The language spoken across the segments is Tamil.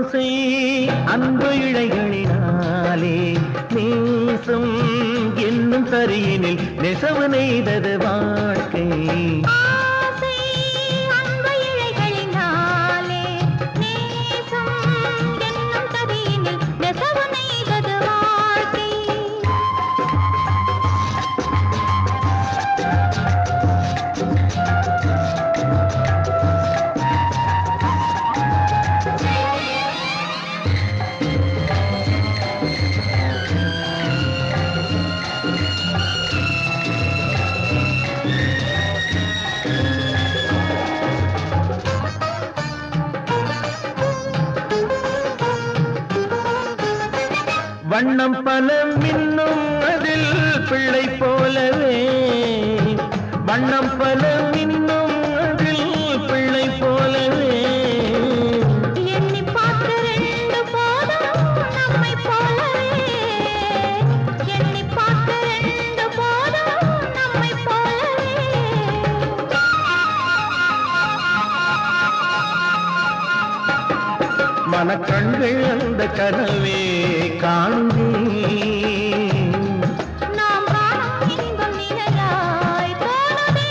ஆசை அன்பு இழைகளினாலே நேசம் என்னும் தரியினில் நெசவு நெய்தது வாழ்க்கை ஆசை அன்பு இழைகளினாலே நேசம் என்னும் கதியினில் நெசவு நெய்தது வாழ்க்கை வண்ணம் பல மின்னும் அதில் பிள்ளை போலவே வண்ணம் பல மின்னும் அதில் பிள்ளை போலவே எண்ணி பார்த்து ரெண்டு போதும் நம்மை போலவே எண்ணி பார்த்து ரெண்டு போதும் நம்மை போலவே மனக்கண்கள் அந்த கனவே காண்பே நாம் காணும் இன்பம் நிலையாய் தோணுதே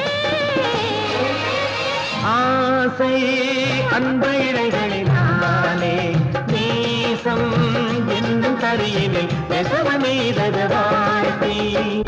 ஆசை அன்பு இழைகளினாலே நேசம் என்னும் தரியினில் நெசவு நெய்தது வாழ்க்கை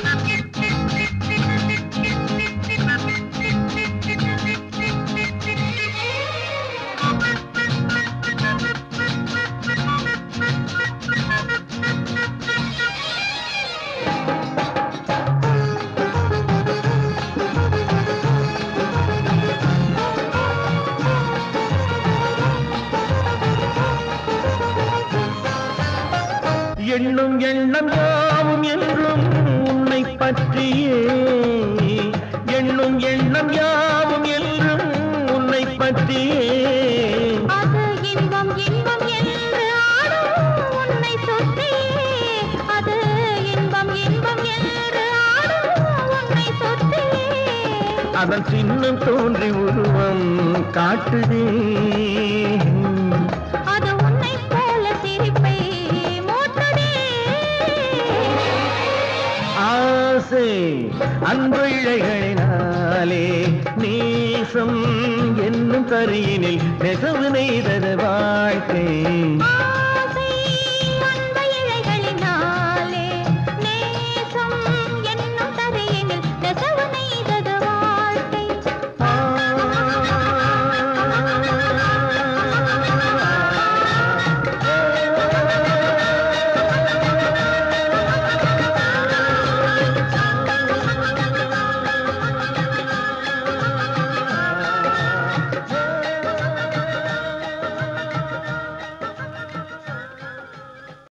எண்ணும் எண்ணம் யாவும் என்றும் உன்னை பற்றியே எண்ணும் எண்ணம் யாவும் என்றும் உன்னை பற்றியே அது இன்பம் இன்பம் என்று ஆடும் உன்னை சுற்றியே அது இன்பம் இன்பம் என்று ஆடும் உன்னை சுற்றியே அதன் சின்னம் தோன்றி உருவம் காட்டுதே அது உன்னை போல சிரிப்பை மூட்டுதே ஆசை அன்பு இழைகளினாலே நேசம் என்னும் கரியினில் நெசவு நெய்தது வாழ்க்கை ஆசை